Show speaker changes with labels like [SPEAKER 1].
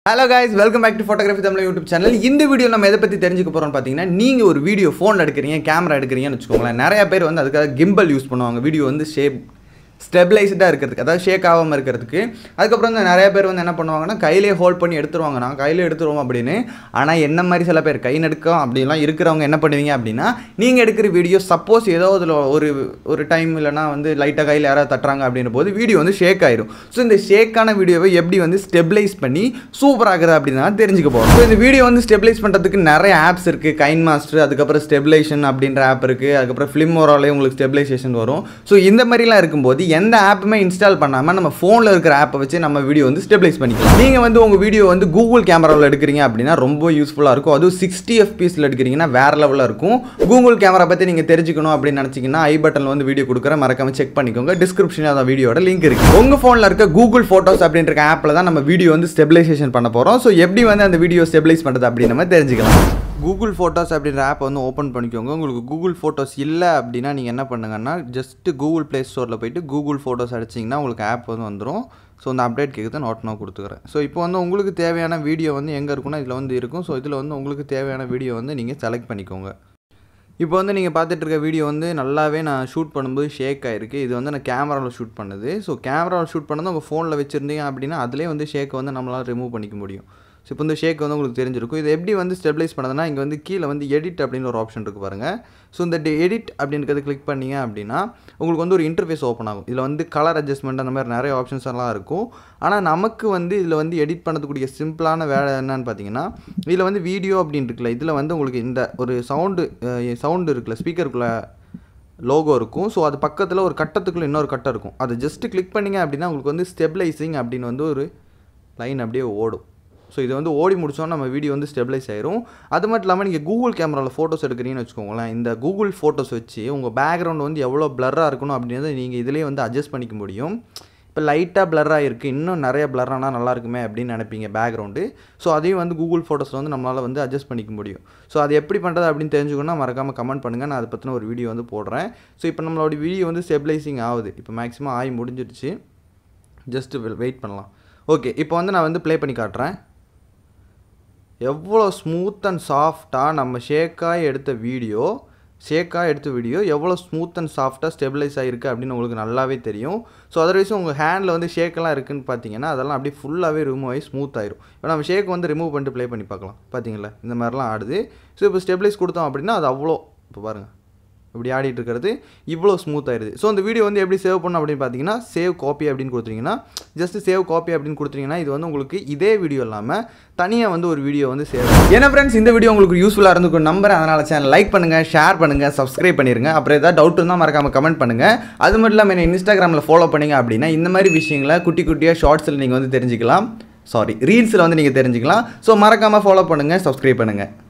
[SPEAKER 1] hello guys welcome back to photography Tamil YouTube channel இந்த video நம்ம எதை பற்றி தெரிஞ்சுக்க போகிறோம்னு பார்த்தீங்கன்னா நீங்கள் ஒரு வீடியோ ஃபோனில் எடுக்கிறீங்க கேமரா எடுக்கிறீங்கன்னு வச்சுக்கோங்களேன் நிறைய பேர் வந்து அதுக்காக கிம்பல் யூஸ் பண்ணுவாங்க வீடியோ வந்து ஷேப் ஸ்டெபிளைஸ்டாக இருக்கிறதுக்கு அதாவது ஷேக் ஆகாமல் இருக்கிறதுக்கு அதுக்கப்புறம் வந்து நிறைய பேர் வந்து என்ன பண்ணுவாங்கன்னா கையிலே ஹோல்ட் பண்ணி எடுத்துருவாங்க நான் கையிலே எடுத்துருவோம் அப்படின்னு ஆனால் என்ன மாதிரி சில பேர் கை நடுக்கம் அப்படிலாம் இருக்கிறவங்க என்ன பண்ணுவீங்க அப்படின்னா நீங்கள் எடுக்கிற வீடியோ சப்போஸ் ஏதோ அதில் ஒரு ஒரு டைம் இல்லைனா வந்து லைட்டாக கையில் யாராவது தட்டுறாங்க அப்படின்ற போது வீடியோ வந்து ஷேக் ஆயிரும் ஸோ இந்த ஷேக்கான வீடியோவை எப்படி வந்து ஸ்டெபிளைஸ் பண்ணி சூப்பர் ஆகுது அப்படின்னா தெரிஞ்சுக்க போகிறோம் ஸோ இந்த வீடியோ வந்து ஸ்டெபிளைஸ் பண்ணுறதுக்கு நிறைய ஆப்ஸ் இருக்குது கைன் மாஸ்டர் அதுக்கப்புறம் ஸ்டெபிலைசேஷன் அப்படின்ற ஆப் இருக்குது அதுக்கப்புறம் ஃபிலிம் ஓராலே உங்களுக்கு ஸ்டெபிலைசேஷன் வரும் ஸோ இந்த மாதிரிலாம் இருக்கும்போது எந்த ஆப்புமே இன்ஸ்டால் பண்ணாமல் நம்ம ஃபோனில் இருக்கிற ஆப்பை வச்சு நம்ம வீடியோ வந்து ஸ்டெபிளைஸ் பண்ணிக்கலாம் நீங்கள் வந்து உங்கள் வீடியோ வந்து கூகுள் கேமராவில் எடுக்கிறீங்க அப்படின்னா ரொம்ப யூஸ்ஃபுல்லாக இருக்கும் அதுவும் சிக்ஸ்டி எஃபிஎஸில் எடுக்கிறீங்கன்னா வேறு லெவலில் இருக்கும் கூகுள் கேமரா பற்றி நீங்கள் தெரிஞ்சுக்கணும் அப்படின்னு நினச்சிங்கன்னா ஐ பட்டனில் வந்து வீடியோ கொடுக்குறேன் மறக்காம செக் பண்ணிக்கோங்க டிஸ்கிரிப்ஷனில் அந்த வீடியோட லிங்க் இருக்குது உங்கள் ஃபோனில் இருக்க கூகுள் ஃபோட்டோஸ் அப்படின்ற ஆப்பில் தான் நம்ம வீடியோ வந்து ஸ்டெபிலைசேஷன் பண்ண போகிறோம் ஸோ எப்படி வந்து அந்த வீடியோ ஸ்டெபிலைஸ் பண்ணுறது அப்படின்னு நம்ம தெரிஞ்சுக்கலாம் கூகுள் ஃபோட்டோஸ் அப்படின்ற ஆப் வந்து ஓப்பன் பண்ணிக்கோங்க உங்களுக்கு கூகுள் ஃபோட்டோஸ் இல்லை அப்படின்னா நீங்கள் என்ன பண்ணுங்கன்னா ஜஸ்ட்டு கூகுள் ப்ளே ஸ்டோரில் போயிட்டு கூகுள் ஃபோட்டோஸ் அடிச்சிங்கன்னா உங்களுக்கு ஆப் வந்து வந்துடும் ஸோ அந்த அப்டேட் கேட்குறது நோட் நான் கொடுத்துக்கிறேன் ஸோ இப்போ வந்து உங்களுக்கு தேவையான வீடியோ வந்து எங்கே இருக்குன்னா இதில் வந்து இருக்கும் ஸோ இதில் வந்து உங்களுக்கு தேவையான வீடியோ வந்து நீங்கள் செலக்ட் பண்ணிக்கோங்க இப்போ வந்து நீங்கள் பார்த்துட்டு இருக்க வீடியோ வந்து நல்லாவே நான் ஷூட் பண்ணும்போது ஷேக் ஆகிருக்கு இது வந்து நான் கேமராவில் ஷூட் பண்ணது ஸோ கேமராவில் ஷூட் பண்ணது உங்கள் ஃபோனில் வச்சுருந்தீங்க அப்படின்னா அதிலே வந்து ஷேக்கை வந்து நம்மளால் ரிமூவ் பண்ணிக்க முடியும் ஸோ இப்போ இந்த ஷேக் வந்து உங்களுக்கு தெரிஞ்சிருக்கும் இது எப்படி வந்து ஸ்டெபிலைஸ் பண்ணதுன்னா இங்கே வந்து கீழே வந்து எடிட் அப்படின்னு ஒரு ஆப்ஷன் இருக்குது பாருங்கள் ஸோ இந்த எடிட் அப்படின்றத கிளிக் பண்ணீங்க அப்படின்னா உங்களுக்கு வந்து ஒரு இன்டர்ஃபேஸ் ஓப்பன் ஆகும் இதில் வந்து கலர் அட்ஜஸ்ட்மெண்ட் அந்த மாதிரி நிறைய ஆப்ஷன்ஸ் எல்லாம் இருக்கும் ஆனால் நமக்கு வந்து இதில் வந்து எடிட் பண்ணக்கூடிய சிம்பிளான வேலை என்னன்னு பார்த்தீங்கன்னா இதில் வந்து வீடியோ அப்படின்னு இருக்குல்ல இதில் வந்து உங்களுக்கு இந்த ஒரு சவுண்டு சவுண்டு இருக்குல்ல ஸ்பீக்கருக்குள்ளே லோகோ இருக்கும் ஸோ அது பக்கத்தில் ஒரு கட்டத்துக்குள்ளே இன்னொரு கட்டம் இருக்கும் அதை ஜஸ்ட்டு கிளிக் பண்ணிங்க அப்படின்னா உங்களுக்கு வந்து ஸ்டெபிளைசிங் அப்படின்னு வந்து ஒரு லைன் அப்படியே ஓடும் ஸோ இது வந்து ஓடி முடிச்சோன்னா நம்ம வீடியோ வந்து ஸ்டெபிளைஸ் ஆயிரும் அது மட்டும் இல்லாமல் நீங்கள் கூகுள் கேமராவில் ஃபோட்டோஸ் எடுக்கிறீங்கன்னு வச்சுக்கோங்களேன் இந்த கூகுள் ஃபோட்டோஸ் வச்சு உங்கள் பேக்ரவுண்ட் வந்து எவ்வளோ பிளர்ராக இருக்கணும் அப்படின்றத நீங்கள் இதிலே வந்து அட்ஜஸ்ட் பண்ணிக்க முடியும் இப்போ லைட்டாக பிளர்ராக இருக்குது இன்னும் நிறைய பிளர்ரானா நல்லா இருக்குமே அப்படின்னு நினைப்பீங்க பேக்ரவுண்டு ஸோ அதையும் வந்து கூகுள் ஃபோட்டோஸில் வந்து நம்மளால் வந்து அட்ஜஸ்ட் பண்ணிக்க முடியும் ஸோ அது எப்படி பண்ணுறது அப்படின்னு தெரிஞ்சுக்கணும்னா மறக்காமல் கமெண்ட் பண்ணுங்கள் நான் அதை பற்றின ஒரு வீடியோ வந்து போடுறேன் ஸோ இப்போ நம்மளோட வீடியோ வந்து ஸ்டெபிளைசிங் ஆகுது இப்போ மேக்ஸிமம் ஆகி முடிஞ்சிடுச்சு ஜஸ்ட்டு வெயிட் பண்ணலாம் ஓகே இப்போ வந்து நான் வந்து ப்ளே பண்ணி காட்டுறேன் எவ்வளோ ஸ்மூத் அண்ட் சாஃப்டாக நம்ம ஷேக்காக எடுத்த வீடியோ ஷேக்காக எடுத்த வீடியோ எவ்வளோ ஸ்மூத் அண்ட் சாஃப்டாக ஸ்டெபிளைஸ் ஆகிருக்கு அப்படின்னு உங்களுக்கு நல்லாவே தெரியும் ஸோ அதர்வைஸ் உங்கள் ஹேண்டில் வந்து ஷேக்கெல்லாம் இருக்குன்னு பார்த்தீங்கன்னா அதெல்லாம் அப்படியே ஃபுல்லாகவே ரிமூவ் ஆகி ஸ்மூத் ஆயிரும் இப்போ நம்ம ஷேக் வந்து ரிமூவ் பண்ணிட்டு ப்ளே பண்ணி பார்க்கலாம் பார்த்தீங்களா இந்த மாதிரிலாம் ஆடுது ஸோ இப்போ ஸ்டெபிளைஸ் கொடுத்தோம் அப்படின்னா அது அவ்வளோ இப்போ பாருங்கள் இப்படி ஆடிட்டு இருக்கிறது இவ்வளோ ஸ்மூத் ஆயிடுது ஸோ அந்த வீடியோ வந்து எப்படி சேவ் பண்ணணும் அப்படின்னு பார்த்தீங்கன்னா சேவ் காப்பி அப்படின்னு கொடுத்துருங்கன்னா ஜஸ்ட் சேவ் காப்பி அப்படின்னு கொடுத்துருங்கன்னா இது வந்து உங்களுக்கு இதே வீடியோ இல்லாமல் தனியாக வந்து ஒரு வீடியோ வந்து சேவ் ஏன்னா ஃப்ரெண்ட்ஸ் இந்த வீடியோ உங்களுக்கு யூஸ்ஃபுல்லாக இருந்துக்கும் நம்புறேன் அதனால் சேனல் லைக் பண்ணுங்கள் ஷேர் பண்ணுங்கள் சப்ஸ்கிரைப் பண்ணிருங்க அப்புறம் ஏதாவது டவுட் இருந்தால் மறக்காமல் கமெண்ட் பண்ணுங்கள் அது மட்டும் இல்லாமல் என்ன இன்ஸ்டாகிராமில் ஃபாலோ பண்ணீங்க அப்படின்னா இந்த மாதிரி விஷயங்களை குட்டி குட்டியாக ஷார்ட்ஸில் நீங்கள் வந்து தெரிஞ்சுக்கலாம் சாரி ரீல்ஸில் வந்து நீங்கள் தெரிஞ்சுக்கலாம் ஸோ மறக்காமல் ஃபாலோ பண்ணுங்கள் சப்ஸ்கிரைப் பண்ணுங்கள்